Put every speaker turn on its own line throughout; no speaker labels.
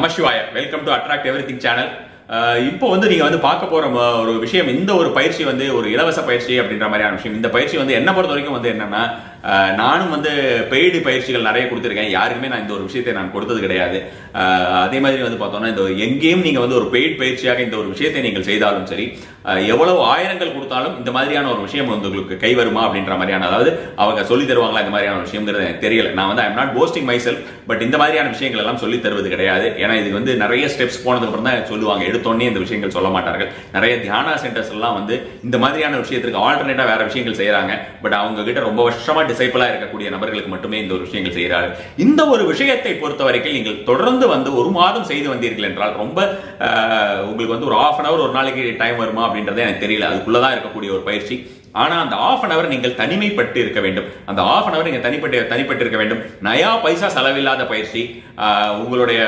Namashivaya welcome to attract everything channel இப்போ வந்து நீங்க வந்து பார்க்க போற ம- ஒரு விஷயம் இந்த ஒரு பயிற்சி வந்து ஒரு இலவச பயிற்சி அப்படின்ற மாதிரியான விஷயம் இந்த பயிற்சி வந்து என்ன பொறுத்த வரைக்கும் வந்து என்னன்னா அஹ், நானும் வந்து பெய்டு பயிற்சிகள் நிறைய கொடுத்துருக்கேன் யாருக்குமே நான் இந்த ஒரு விஷயத்தை நான் கொடுத்தது கிடையாது அஹ், அதே மாதிரி வந்து பார்த்தோம்னா இந்த எங்கேயும் நீங்க வந்து ஒரு பெய்டு பயிற்சியாக இந்த ஒரு விஷயத்தை நீங்கள் செய்தாலும் சரி அஹ், எவ்வளவு ஆயிரங்கள் கொடுத்தாலும் இந்த மாதிரியான ஒரு விஷயம் வந்து உங்களுக்கு கை வருமா அப்படின்ற மாதிரியான அதாவது அவங்க சொல்லி தருவாங்களா இந்த மாதிரியான விஷயங்கிறது எனக்கு தெரியல நான் வந்து I'm not posting myself but இந்த மாதிரியான விஷயங்கள் எல்லாம் சொல்லி தருவது கிடையாது ஏன்னா இது வந்து நிறைய ஸ்டெப்ஸ் போனதுக்கு அப்புறம் தான் சொல்லுவாங்க எடுத்தோடனே இந்த விஷயங்கள் சொல்ல மாட்டார்கள் நிறைய தியானா சென்டர்ஸ் எல்லாம் வந்து இந்த மாதிரியான விஷயத்துக்கு ஆல்டர்னேட்டா வேற விஷயங்கள் செய்யறாங்க பட் அவங்க கிட்ட ரொம்ப வருஷமா டிசைபிளா இருக்கக்கூடிய நபர்களுக்கு மட்டுமே இந்த ஒரு விஷயங்கள் செய்கிறார்கள் இந்த ஒரு விஷயத்தை பொறுத்த வரைக்கும் நீங்கள் தொடர்ந்து வந்து ஒரு மாதம் செய்து வந்தீர்கள் என்றால் ரொம்ப அஹ், உங்களுக்கு வந்து ஒரு ஆஃப் அன் அவர் ஒரு நாளைக்கு டைம் வருமா அப்படின்றதே எனக்கு தெரியல அதுக்குள்ளதான் இருக்கக்கூடிய ஒரு பயிற்சி ஆனா அந்த ஆஃப் அன் அவர் நீங்கள் தனிமைப்பட்டு இருக்க வேண்டும் அந்த ஆஃப் அன் அவர் நீங்க தனிப்பட்டு தனிப்பட்டு இருக்க வேண்டும் நயா பைசா செலவில்லாத பயிற்சி ஆஹ், உங்களுடைய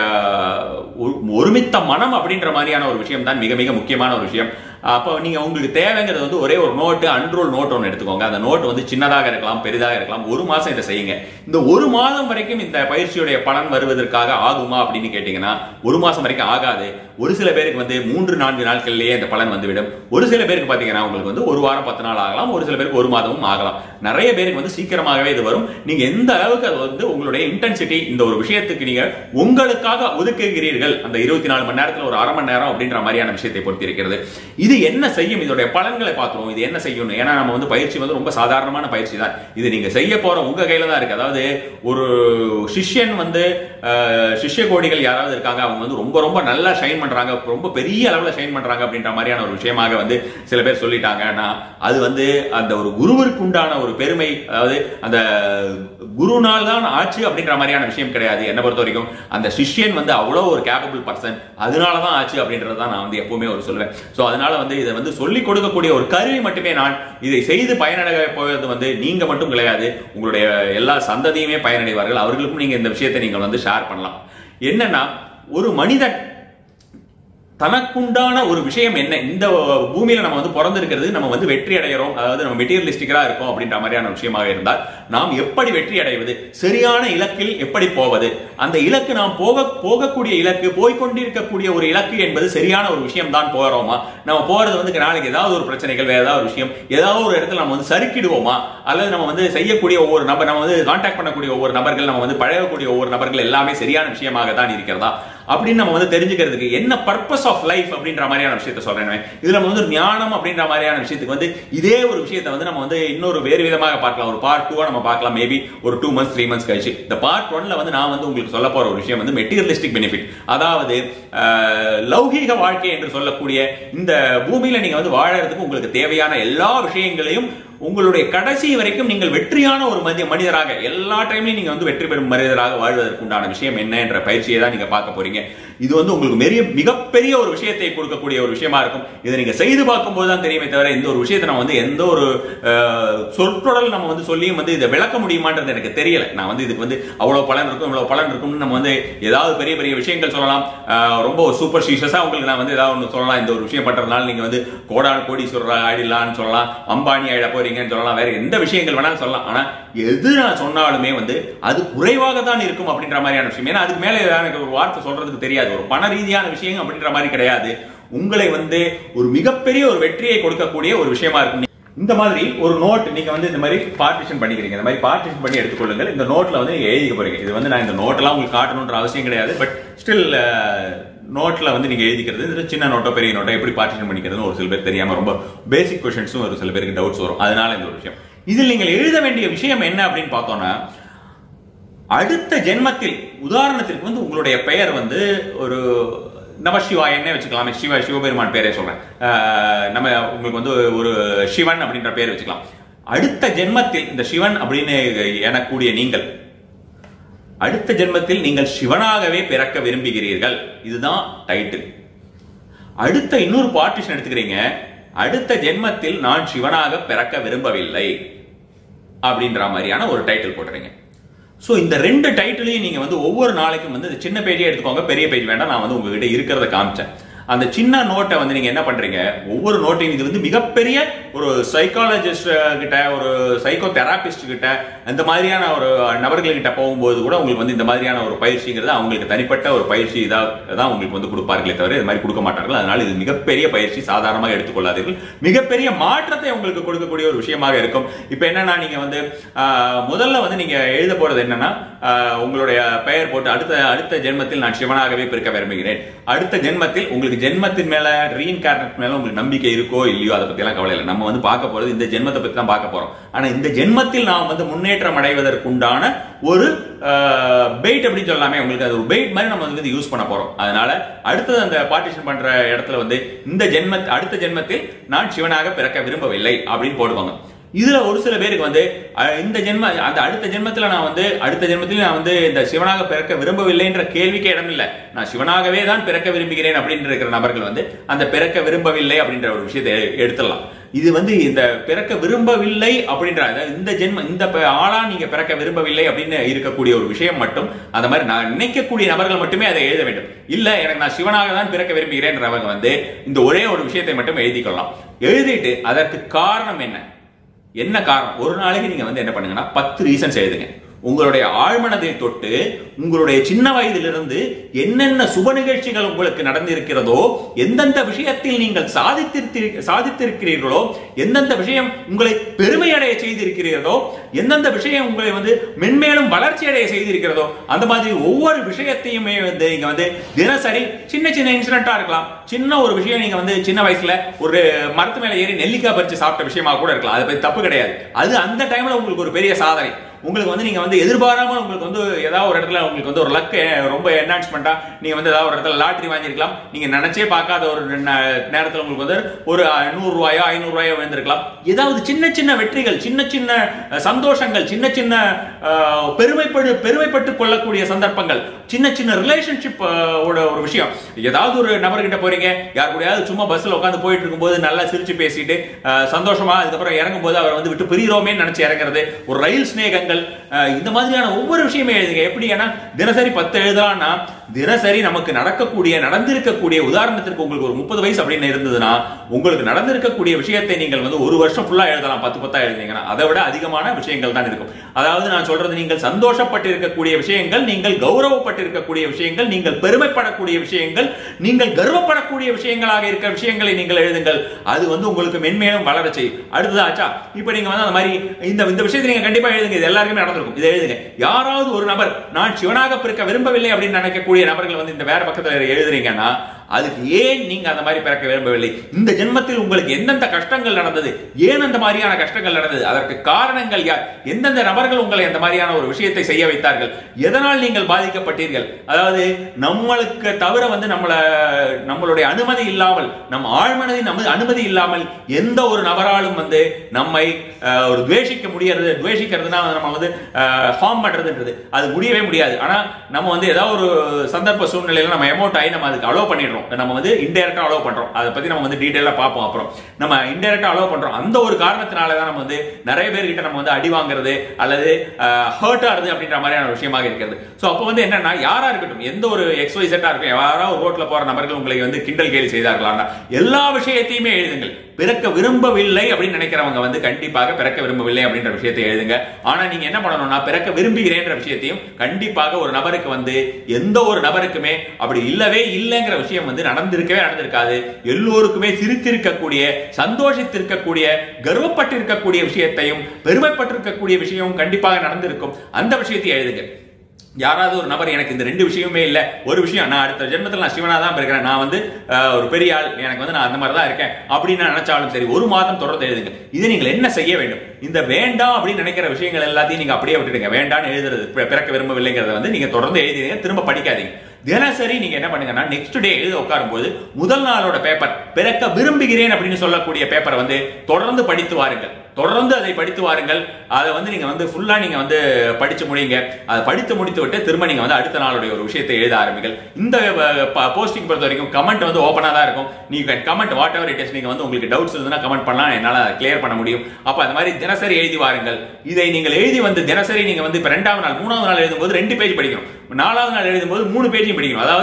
ஒரு- ஒருமித்த மனம் அப்படின்ற மாதிரியான ஒரு விஷயம் தான் மிக மிக முக்கியமான ஒரு விஷயம் அப்போ நீங்க உங்களுக்கு தேவைங்கிறது வந்து ஒரே ஒரு நோட்டு அன்ரோல் நோட் ஒன்று எடுத்துக்கோங்க அந்த நோட் வந்து சின்னதாக இருக்கலாம் பெரிதாக இருக்கலாம் ஒரு மாசம் இதை செய்யுங்க இந்த ஒரு மாதம் வரைக்கும் இந்த பயிற்சியுடைய பலன் வருவதற்காக ஆகுமா அப்படின்னு கேட்டீங்கன்னா ஒரு மாசம் வரைக்கும் ஆகாது ஒரு சில பேருக்கு வந்து மூன்று நான்கு நாட்கள்லயே இந்த பலன் வந்துவிடும் ஒரு சில பேருக்கு பாத்தீங்கன்னா உங்களுக்கு வந்து ஒரு வாரம் பத்து நாள் ஆகலாம் ஒரு சில பேருக்கு ஒரு மாதமும் ஆகலாம் நிறைய பேருக்கு வந்து சீக்கிரமாகவே இது வரும் நீங்க எந்த அளவுக்கு அது வந்து உங்களுடைய இன்டென்சிட்டி இந்த ஒரு விஷயத்துக்கு நீங்க உங்களுக்காக ஒதுக்குகிறீர்கள் அந்த இருபத்தி நாலு மணி நேரத்துல ஒரு அரை மணி நேரம் அப்படின்ற மாதிரியான விஷயத்தை பொறுத்து இருக்கிறது இது என்ன செய்யும் இதோடைய பலன்களை பார்த்துருவோம் இது என்ன செய்யும் ஏன்னா நம்ம வந்து பயிற்சி வந்து ரொம்ப சாதாரணமான பயிற்சி தான் இது நீங்க செய்ய போற உங்க கையில தான் இருக்கு அதாவது ஒரு சிஷ்யன் வந்து அஹ், சிஷ்ய கோடிகள் யாராவது இருக்காங்க அவங்க வந்து ரொம்ப ரொம்ப நல்லா ஷைன் பண்றாங்க ரொம்ப பெரிய அளவுல ஷைன் பண்றாங்க அப்படின்ற மாதிரியான ஒரு விஷயமாக வந்து சில பேர் சொல்லிட்டாங்கன்னா அது வந்து அந்த ஒரு குருவிற்கு உண்டான ஒரு பெருமை அதாவது அந்த குருநாள் தான் ஆச்சு அப்படின்ற மாதிரியான விஷயம் கிடையாது என்ன பொறுத்த வரைக்கும் அந்த சிஷ்யன் வந்து அவ்வளோ ஒரு கேப்பபிள் பர்சன் அதனால தான் ஆச்சு அப்படின்றது தான் நான் வந்து எப்பவுமே ஒரு சொல்லுவேன் ஸோ அதனால வந்து இதை வந்து சொல்லிக் கொடுக்கக்கூடிய ஒரு கருவி மட்டுமே நான் இதை செய்து பயனடைய போவது வந்து நீங்க மட்டும் கிடையாது உங்களுடைய எல்லா சந்ததியுமே பயனடைவார்கள் அவர்களுக்கும் நீங்க இந்த விஷயத்தை நீங்கள் வந்து ஷேர் பண்ணலாம் என்னன்னா ஒரு மனிதன் தனக்குண்டான ஒரு விஷயம் என்ன இந்த பூமியில நம்ம வந்து பிறந்திருக்கிறது நம்ம வந்து வெற்றி அடைகிறோம் அதாவது நம்ம மெட்டீரியலிஸ்டிக்கலா இருக்கோம் அப்படின்ற மாதிரியான விஷயமாக இருந்தால் நாம் எப்படி வெற்றி அடைவது சரியான இலக்கில் எப்படி போவது அந்த இலக்கு நாம் போக போகக்கூடிய இலக்கு போய்கொண்டிருக்கக்கூடிய ஒரு இலக்கு என்பது சரியான ஒரு விஷயம் தான் போறோமா நம்ம போறது வந்து நாளைக்கு ஏதாவது ஒரு பிரச்சனைகள் வேற ஏதாவது ஒரு விஷயம் ஏதாவது ஒரு இடத்துல நம்ம வந்து சறுக்கிடுவோமா அல்லது நம்ம வந்து செய்யக்கூடிய ஒவ்வொரு நபர் நம்ம வந்து கான்டாக்ட் பண்ணக்கூடிய ஒவ்வொரு நபர்கள் நம்ம வந்து பழகக்கூடிய ஒவ்வொரு நபர்கள் எல்லாமே சரியான விஷயமாக தான் இருக்கிறதா அப்படின்னு நம்ம வந்து தெரிஞ்சுக்கிறதுக்கு என்ன பர்பஸ் ஆஃப் லைஃப் அப்படின்ற மாதிரியான விஷயத்த சொல்றேன் இதுல நம்ம வந்து ஞானம் அப்படின்ற மாதிரியான விஷயத்துக்கு வந்து இதே ஒரு விஷயத்தை வந்து நம்ம வந்து இன்னொரு வேறு விதமாக பார்க்கலாம் ஒரு பார்ட் டூவா நம்ம பார்க்கலாம் மேபி ஒரு டூ மந்த்ஸ் த்ரீ மந்த்ஸ் கழிச்சு இந்த பார்ட் ஒன்ல வந்து நான் வந்து உங்களுக்கு சொல்ல போற ஒரு விஷயம் வந்து மெட்டீரியலிஸ்டிக் பெனிஃபிட் அதாவது அஹ், லௌகீக வாழ்க்கை என்று சொல்லக்கூடிய இந்த பூமியில நீங்க வந்து வாழறதுக்கு உங்களுக்கு தேவையான எல்லா விஷயங்களையும் உங்களுடைய கடைசி வரைக்கும் நீங்கள் வெற்றியான ஒரு மனித மனிதராக எல்லா டைம்லயும் நீங்க வந்து வெற்றி பெறும் மனிதராக வாழ்வதற்கு உண்டான விஷயம் என்ன என்ற பயிற்சியை தான் நீங்க பார்க்க போறீங்க இது வந்து உங்களுக்கு பெரிய மிகப்பெரிய ஒரு விஷயத்தை கொடுக்கக்கூடிய ஒரு விஷயமா இருக்கும் இதை நீங்க செய்து பார்க்கும்போது தான் தெரியுமே தவிர இந்த ஒரு விஷயத்தை நம்ம வந்து எந்த ஒரு அஹ், சொற்றொடல் நம்ம வந்து சொல்லியும் வந்து இதை விளக்க முடியுமான்றது எனக்கு தெரியல நான் வந்து இதுக்கு வந்து அவ்வளவு பலன் இருக்கும் இவ்வளவு பலன் இருக்கும்னு நம்ம வந்து ஏதாவது பெரிய பெரிய விஷயங்கள் சொல்லலாம் அஹ், ரொம்ப சூப்பர் ஸ்டீஷஸா உங்களுக்கு நான் வந்து ஏதாவது ஒன்று சொல்லலாம் இந்த ஒரு விஷயம் பண்றதுனால நீங்க வந்து கோடான கோடீஸ்வரர் ஆயிடலாம்னு சொல்லலாம் அம்பானி ஆயிட போறீங்கன்னு சொல்லலாம் வேற எந்த விஷயங்கள் வேணாலும் சொல்லலாம் ஆனா எது நான் சொன்னாலுமே வந்து அது குறைவாக தான் இருக்கும் அப்படின்ற மாதிரியான விஷயம் ஏன்னா அதுக்கு மேல எனக்கு ஒரு வார்த்தை சொல்றதுக்கு தெரியாது ஒரு பண ரீதியான விஷயம் அப்படின்ற மாதிரி கிடையாது உங்களை வந்து ஒரு மிகப்பெரிய ஒரு வெற்றியை கொடுக்கக்கூடிய ஒரு விஷயமா இருக்கும் இந்த மாதிரி ஒரு நோட் நீங்க வந்து இந்த மாதிரி பார்ட்டிஷன் பண்ணிக்கிறீங்க இந்த மாதிரி பார்ட்டிஷன் பண்ணி எடுத்துக்கொள்ளுங்கள் இந்த நோட்ல வந்து நீங்க எழுதிக்க போறீங்க இது வந்து நான் இந்த நோட்டெல்லாம் உங்களுக்கு காட்டணுன்ற அவசியம் கிடையாது பட் ஸ்டில் நோட்ல வந்து நீங்க எழுதிக்கிறது இது சின்ன நோட்டோ பெரிய நோட்டோ எப்படி பார்ட்டிஷன் பண்ணிக்கிறதுன்னு ஒரு சில பேர் தெரியாம ரொம்ப பேசிக் கொஸ்டின்ஸும் ஒரு சில பேருக்கு டவுட்ஸ் வரும் அதனால இந்த ஒரு விஷயம் இதில் நீங்கள் எழுத வேண்டிய விஷயம் என்ன அப்படின்னு பார்த்தோம்னா அடுத்த ஜென்மத்தில் உதாரணத்திற்கு வந்து உங்களுடைய பெயர் வந்து ஒரு நம சிவாயன்னே வச்சுக்கலாமே சிவ சிவபெருமான் பேரே சொல்றேன் அஹ் நம்ம உங்களுக்கு வந்து ஒரு சிவன் அப்படின்ற பேர் வச்சுக்கலாம் அடுத்த ஜென்மத்தில் இந்த சிவன் அப்படின்னு எனக்கூடிய நீங்கள் அடுத்த ஜென்மத்தில் நீங்கள் சிவனாகவே பிறக்க விரும்புகிறீர்கள் இதுதான் டைட்டில் அடுத்த இன்னொரு பார்ட்டிஷன் எடுத்துக்கிறீங்க அடுத்த ஜென்மத்தில் நான் சிவனாக பிறக்க விரும்பவில்லை அப்படின்ற மாதிரியான ஒரு டைட்டில் போட்டுறீங்க ஸோ இந்த ரெண்டு டைட்டிலையும் நீங்க வந்து ஒவ்வொரு நாளைக்கும் வந்து இந்த சின்ன பேஜே எடுத்துக்கோங்க பெரிய பேஜ் வேண்டாம் நான் வந்து உங்ககிட்ட இருக்கிறத காமிச்சேன் அந்த சின்ன நோட்டை வந்து நீங்க என்ன பண்றீங்க ஒவ்வொரு நோட்டையும் இது வந்து மிகப்பெரிய ஒரு சைக்காலஜிஸ்ட் கிட்ட ஒரு சைக்கோ தெராபிஸ்ட் கிட்ட இந்த மாதிரியான ஒரு நபர்கள் கிட்ட போகும்போது கூட உங்களுக்கு வந்து இந்த மாதிரியான ஒரு பயிற்சிங்கிறது அவங்களுக்கு தனிப்பட்ட ஒரு பயிற்சி இதாக தான் உங்களுக்கு வந்து கொடுப்பார்களே தவிர இது மாதிரி கொடுக்க மாட்டார்கள் அதனால இது மிகப்பெரிய பயிற்சி சாதாரணமாக எடுத்துக்கொள்ளாதீர்கள் மிகப்பெரிய மாற்றத்தை உங்களுக்கு கொடுக்கக்கூடிய ஒரு விஷயமாக இருக்கும் இப்போ என்னன்னா நீங்க வந்து ஆஹ், முதல்ல வந்து நீங்க எழுத போறது என்னன்னா ஆஹ், உங்களுடைய பெயர் போட்டு அடுத்த அடுத்த ஜென்மத்தில் நான் சிவனாகவே பிறக்க விரும்புகிறேன் அடுத்த ஜென்மத்தில் உங்களுக்கு ஜென்மத்தின் மேல ரீஇன்கார்னேட் மேல உங்களுக்கு நம்பிக்கை இருக்கோ இல்லையோ அதை பத்தி எல்லாம் கவலை இல்லை நம்ம வந்து பார்க்க போறது இந்த ஜென்மத்தை பத்தி தான் பார்க்க போறோம் ஆனா இந்த ஜென்மத்தில் நாம் வந்து முன்னேற்றம் அடைவதற்குண்டான ஒரு பெயிட் அப்படின்னு சொல்லலாமே உங்களுக்கு அது ஒரு பெயிட் மாதிரி நம்ம வந்து யூஸ் பண்ண போறோம் அதனால அடுத்தது அந்த பார்ட்டிஷன் பண்ற இடத்துல வந்து இந்த ஜென்ம அடுத்த ஜென்மத்தில் நான் சிவனாக பிறக்க விரும்பவில்லை அப்படின்னு போடுவாங்க இதுல ஒரு சில பேருக்கு வந்து அஹ், இந்த ஜென்ம அந்த அடுத்த ஜென்மத்துல நான் வந்து அடுத்த ஜென்மத்தில் நான் வந்து இந்த சிவனாக பிறக்க விரும்பவில்லைன்ற கேள்விக்கே இடம் இல்லை நான் சிவனாகவே தான் பிறக்க விரும்புகிறேன் அப்படின்னு இருக்கிற நபர்கள் வந்து அந்த பிறக்க விரும்பவில்லை அப்படின்ற ஒரு விஷயத்தை எ- எடுத்துடலாம் இது வந்து இந்த பிறக்க விரும்பவில்லை அப்படின்ற அதாவது இந்த ஜென்ம இந்த ப- ஆளா நீங்க பிறக்க விரும்பவில்லை அப்படின்னு இருக்கக்கூடிய ஒரு விஷயம் மட்டும் அந்த மாதிரி நான் நினைக்கக்கூடிய நபர்கள் மட்டுமே அதை எழுத வேண்டும் இல்ல எனக்கு நான் சிவனாக தான் பிறக்க விரும்புகிறேன்றவங்க வந்து இந்த ஒரே ஒரு விஷயத்தை மட்டும் எழுதிக் கொள்ளலாம் எழுதிட்டு அதற்கு காரணம் என்ன என்ன காரணம் ஒரு நாளைக்கு நீங்க வந்து என்ன பண்ணுங்கன்னா பத்து ரீசன்ஸ் எழுதுங்க உங்களுடைய ஆழ்மனதை தொட்டு உங்களுடைய சின்ன வயதிலிருந்து என்னென்ன சுப நிகழ்ச்சிகள் உங்களுக்கு நடந்திருக்கிறதோ எந்தெந்த விஷயத்தில் நீங்கள் சாதித்திருத்தி சாதித்திருக்கிறீர்களோ எந்தெந்த விஷயம் உங்களை பெருமை அடைய செய்திருக்கிறதோ எந்தெந்த விஷயம் உங்களை வந்து மென்மேலும் வளர்ச்சி அடைய செய்திருக்கிறதோ அந்த மாதிரி ஒவ்வொரு விஷயத்தையுமே வந்து நீங்க வந்து தினசரி சின்ன சின்ன இன்சிடென்ட்டா இருக்கலாம் சின்ன ஒரு விஷயம் நீங்க வந்து சின்ன வயசுல ஒரு மரத்து மேல ஏறி நெல்லிக்காய் பறிச்சு சாப்பிட்ட விஷயமா கூட இருக்கலாம் அது பத்தி தப்பு கிடையாது அது அந்த டைம்ல உங்களுக்கு ஒரு பெரிய சாதனை உங்களுக்கு வந்து நீங்க வந்து எதிர்பாராம உங்களுக்கு வந்து ஏதாவது ஒரு இடத்துல உங்களுக்கு வந்து ஒரு லக் ரொம்ப என்ஹான்ஸ்மெண்டா நீங்க வந்து ஏதாவது ஒரு இடத்துல லாட்டரி வாங்கியிருக்கலாம் நீங்க நினைச்சே பார்க்காத ஒரு ந- நேரத்துல உங்களுக்கு வந்து ஒரு அஹ், நூறு ரூபாயோ ஐநூறு ரூபாயோ விழுந்திருக்கலாம் ஏதாவது சின்ன சின்ன வெற்றிகள் சின்ன சின்ன அஹ், சந்தோஷங்கள் சின்ன சின்ன அஹ், பெருமைப்படு பெருமைப்பட்டு கொள்ளக்கூடிய சந்தர்ப்பங்கள் சின்ன சின்ன ரிலேஷன்ஷிப் ஓட ஒரு விஷயம் ஏதாவது ஒரு நபர்கிட்ட போறீங்க யார் கூடயாவது சும்மா பஸ்ல உட்காந்து போயிட்டு இருக்கும்போது நல்லா சிரிச்சு பேசிட்டு அஹ், சந்தோஷமா அதுக்கப்புறம் இறங்கும் போது அவர் வந்து விட்டு பிரிகிறோமே நினைச்சு இறங்குறது ஒரு ரயில் சிநேகங்கள் அஹ், இந்த மாதிரியான ஒவ்வொரு விஷயமே எழுதுங்க எப்படி ஏன்னா தினசரி பத்து எழுதலாம்னா தினசரி நமக்கு நடக்கக்கூடிய நடந்திருக்கக்கூடிய உதாரணத்திற்கு உங்களுக்கு ஒரு முப்பது வயசு அப்படின்னு இருந்ததுன்னா உங்களுக்கு நடந்திருக்கக்கூடிய விஷயத்தை நீங்கள் வந்து ஒரு வருஷம் ஃபுல்லா எழுதலாம் பத்து பத்தா எழுதிங்கன்னா அதை விட அதிகமான விஷயங்கள் தான் இருக்கும் அதாவது நான் சொல்றது நீங்கள் சந்தோஷப்பட்டிருக்கக்கூடிய விஷயங்கள் நீங்கள் கௌரவப்பட்டிருக்கக்கூடிய விஷயங்கள் நீங்கள் பெருமைப்படக்கூடிய விஷயங்கள் நீங்கள் கர்வப்படக்கூடிய விஷயங்களாக இருக்கிற விஷயங்களை நீங்கள் எழுதுங்கள் அது வந்து உங்களுக்கு மென்மேலும் வளர செய்யும் அடுத்ததாச்சா இப்போ நீங்க வந்து அந்த மாதிரி இந்த இந்த விஷயத்தை நீங்க கண்டிப்பா எழுதுங்க இது எல்லாருக்குமே நடந்திருக்கும் இதை எழுதுங்க யாராவது ஒரு நபர் நான் சிவனாக பிறக்க விரும்பவில்லை அப்படின்னு நினைக்கக்கூடிய நபர்கள் வந்து இந்த வேற பக்கத்துல எழுதுறீங்கன்னா அதுக்கு ஏன் நீங்க அந்த மாதிரி பிறக்க விரும்பவில்லை இந்த ஜென்மத்தில் உங்களுக்கு எந்தெந்த கஷ்டங்கள் நடந்தது ஏன் அந்த மாதிரியான கஷ்டங்கள் நடந்தது அதற்கு காரணங்கள் யார் எந்தெந்த நபர்கள் உங்களை அந்த மாதிரியான ஒரு விஷயத்தை செய்ய வைத்தார்கள் எதனால் நீங்கள் பாதிக்கப்பட்டீர்கள் அதாவது நம்மளுக்கு தவிர வந்து நம்மள நம்மளுடைய அனுமதி இல்லாமல் நம் ஆழ்மனதின் நமது அனுமதி இல்லாமல் எந்த ஒரு நபராலும் வந்து நம்மை அஹ், ஒரு துவேஷிக்க முடியாது துவேஷிக்கிறதுனா நம்ம வந்து ஹார்ம் பண்றதுன்றது அது முடியவே முடியாது ஆனா நம்ம வந்து ஏதாவது ஒரு சந்தர்ப்ப சூழ்நிலையில நம்ம எமௌண்ட் ஆகி நம்ம அதுக்கு அலோவ் பண்ணிடுறோம் நம்ம வந்து இன்டெரக்டா அலோவ் பண்றோம் அதை பத்தி நம்ம வந்து டீடைலா பார்ப்போம் அப்புறம் நம்ம இன்டெரக்டா அலோவ் பண்றோம் அந்த ஒரு காரணத்தினால தான் நம்ம வந்து நிறைய பேர்கிட்ட நம்ம வந்து அடி வாங்குறது அல்லது ஹர்ட் ஆகுது அப்படின்ற மாதிரியான ஒரு விஷயமாக இருக்கிறது சோ அப்போ வந்து என்னன்னா யாரா இருக்கட்டும் எந்த ஒரு எக்ஸ் ஒய் செட்டா இருக்கும் யாராவது ரோட்ல போற நபர்கள் உங்களை வந்து கிண்டல் கேலி செய்தார்களா எல்லா விஷயத்தையுமே எழுதுங்கள் பிறக்க விரும்பவில்லை அப்படின்னு நினைக்கிறவங்க வந்து கண்டிப்பாக பிறக்க விரும்பவில்லை அப்படின்ற விஷயத்தை எழுதுங்க ஆனா நீங்க என்ன பண்ணணும்னா பிறக்க விரும்புகிறேன்ற விஷயத்தையும் கண்டிப்பாக ஒரு நபருக்கு வந்து எந்த ஒரு நபருக்குமே அப்படி இல்லவே இல்லைங்கிற விஷயம் வந்து நடந்திருக்கவே நடந்திருக்காது எல்லோருக்குமே சிரித்திருக்கக்கூடிய சந்தோஷத்திருக்கக்கூடிய கர்வப்பட்டிருக்கக்கூடிய விஷயத்தையும் பெருமைப்பட்டிருக்கக்கூடிய விஷயமும் கண்டிப்பாக நடந்திருக்கும் அந்த விஷயத்தை எழுதுங்க யாராவது ஒரு நபர் எனக்கு இந்த ரெண்டு விஷயமே இல்ல ஒரு விஷயம் நான் அடுத்த ஜென்மத்தில் நான் சிவனா தான் இருக்கிறேன் நான் வந்து அஹ், ஒரு பெரிய ஆள் எனக்கு வந்து நான் அந்த மாதிரி தான் இருக்கேன் அப்படின்னு நான் நினைச்சாலும் சரி ஒரு மாதம் தொடர்ந்து எழுதுங்க இதை நீங்கள் என்ன செய்ய வேண்டும் இந்த வேண்டாம் அப்படின்னு நினைக்கிற விஷயங்கள் எல்லாத்தையும் நீங்க அப்படியே விட்டுடுங்க வேண்டாம்னு எழுதுறது பி- பிறக்க விரும்பவில்லைங்கிறத வந்து நீங்க தொடர்ந்து எழுதிடுங்க திரும்ப படிக்காதீங்க தினசரி நீங்க என்ன பண்ணுங்கன்னா நெக்ஸ்ட் டே எழுத உட்காரும் போது முதல் நாளோட பேப்பர் பிறக்க விரும்புகிறேன் அப்படின்னு சொல்லக்கூடிய பேப்பரை வந்து தொடர்ந்து படித்து வாருங்கள் தொடர்ந்து அதை படித்து வாருங்கள் அதை வந்து நீங்க வந்து ஃபுல்லா நீங்க வந்து படிச்சு முடியுங்க அதை படித்து முடித்து விட்டு திரும்ப நீங்க வந்து அடுத்த நாளுடைய ஒரு விஷயத்தை எழுத ஆரம்பிங்கள் இந்த போஸ்டிங் பொறுத்த வரைக்கும் கமெண்ட் வந்து ஓப்பனா தான் இருக்கும் நீங்க comment whatever it is நீங்க வந்து உங்களுக்கு டவுட்ஸ் இருந்ததுன்னா கமெண்ட் பண்ணலாம் என்னால கிளியர் பண்ண முடியும் அப்ப அந்த மாதிரி தினசரி எழுதி வாருங்கள் இதை நீங்கள் எழுதி வந்து தினசரி நீங்க வந்து இப்ப ரெண்டாவது நாள் மூணாவது நாள் எழுதும்போது ரெண்டு பேஜ் படிக்கணும் நாலாவது நாள் எழுதும்போது மூணு பேஜையும் படிக்கணும் அதாவது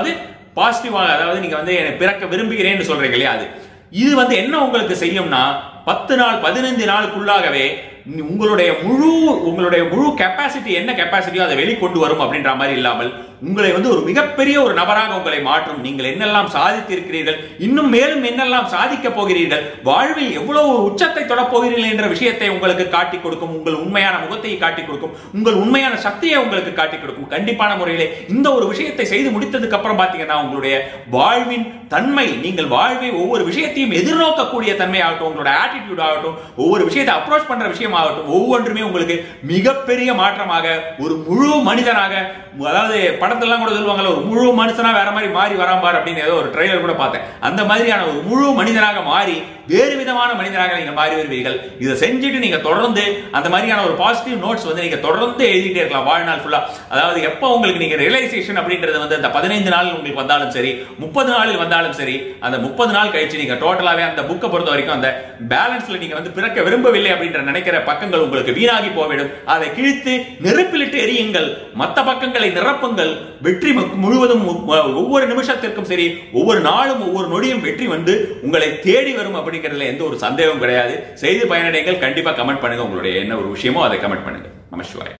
பாசிட்டிவாக அதாவது நீங்க வந்து என்னை பிறக்க விரும்புகிறேன்னு சொல்றீங்க இல்லையா அது இது வந்து என்ன உங்களுக்கு செய்யும்னா பத்து நாள் பதினைந்து நாளுக்குள்ளாகவே நீ- உங்களுடைய முழு உங்களுடைய முழு கெப்பாசிட்டி என்ன கெப்பாசிட்டியோ அதை வெளிக்கொண்டு வரும் அப்படின்ற மாதிரி இல்லாமல் உங்களை வந்து ஒரு மிகப்பெரிய ஒரு நபராக உங்களை மாற்றும் நீங்கள் என்னெல்லாம் சாதித்திருக்கிறீர்கள் இன்னும் மேலும் என்னெல்லாம் சாதிக்க போகிறீர்கள் வாழ்வில் எவ்வளவு ஒரு உச்சத்தை தொடப் போகிறீர்கள் என்ற விஷயத்தை உங்களுக்கு காட்டிக் கொடுக்கும் உங்கள் உண்மையான முகத்தை காட்டிக் கொடுக்கும் உங்கள் உண்மையான சக்தியை உங்களுக்கு காட்டிக் கொடுக்கும் கண்டிப்பான முறையிலே இந்த ஒரு விஷயத்தை செய்து முடித்ததுக்கு அப்புறம் பாத்தீங்கன்னா உங்களுடைய வாழ்வின் தன்மை நீங்கள் வாழ்வை ஒவ்வொரு விஷயத்தையும் எதிர்நோக்கக்கூடிய தன்மை ஆகட்டும் உங்களோட ஆட்டிடியூட் ஆகட்டும் ஒவ்வொரு விஷயத்தை அப்ரோச் பண்ற விஷயம் ஆகட்டும் ஒவ்வொன்றுமே உங்களுக்கு மிகப்பெரிய மாற்றமாக ஒரு முழு மனிதனாக அதாவது படத்தெல்லாம் கூட சொல்லுவாங்கல்ல ஒரு முழு மனுஷனா வேற மாதிரி மாறி வராம்பார் அப்படின்னு ஏதோ ஒரு ட்ரெய்லர் கூட பார்த்தேன் அந்த மாதிரியான ஒரு முழு மனிதனாக மாறி வேறு விதமான மனிதனாக நீங்க மாறி வருவீர்கள் இதை செஞ்சுட்டு நீங்க தொடர்ந்து அந்த மாதிரியான ஒரு பாசிட்டிவ் நோட்ஸ் வந்து நீங்க தொடர்ந்து எழுதிட்டே இருக்கலாம் வாழ்நாள் ஃபுல்லா அதாவது எப்போ உங்களுக்கு நீங்க ரியலைசேஷன் அப்படின்றது வந்து அந்த பதினைந்து நாள் உங்களுக்கு வந்தாலும் சரி முப்பது நாளில் வந்தாலும் சரி அந்த முப்பது நாள் கழிச்சு நீங்க டோட்டலாவே அந்த புக்கை பொறுத்த வரைக்கும் அந்த பேலன்ஸ்ல நீங்க வந்து பிறக்க விரும்பவில்லை அப்படின்ற நினைக்கிற பக்கங்கள் உங்களுக்கு வீணாகி போய்விடும் அதை கிழித்து நெருப்பிலிட்டு எரியுங்கள் மற்ற பக்கங்களை நிரப்புங்கள் வெற்றி மு- முழுவதும் மு- ஒவ்வொரு நிமிஷத்திற்கும் சரி ஒவ்வொரு நாளும் ஒவ்வொரு நொடியும் வெற்றி வந்து உங்களை தேடி வரும் அப்படிங்கிறதுல எந்த ஒரு சந்தேகமும் கிடையாது செய்து பயனடைங்கள் கண்டிப்பா கமெண்ட் பண்ணுங்க உங்களுடைய என்ன ஒரு விஷயமோ அதை கமெண்ட் பண்ணுங்க நமஸ்காரம்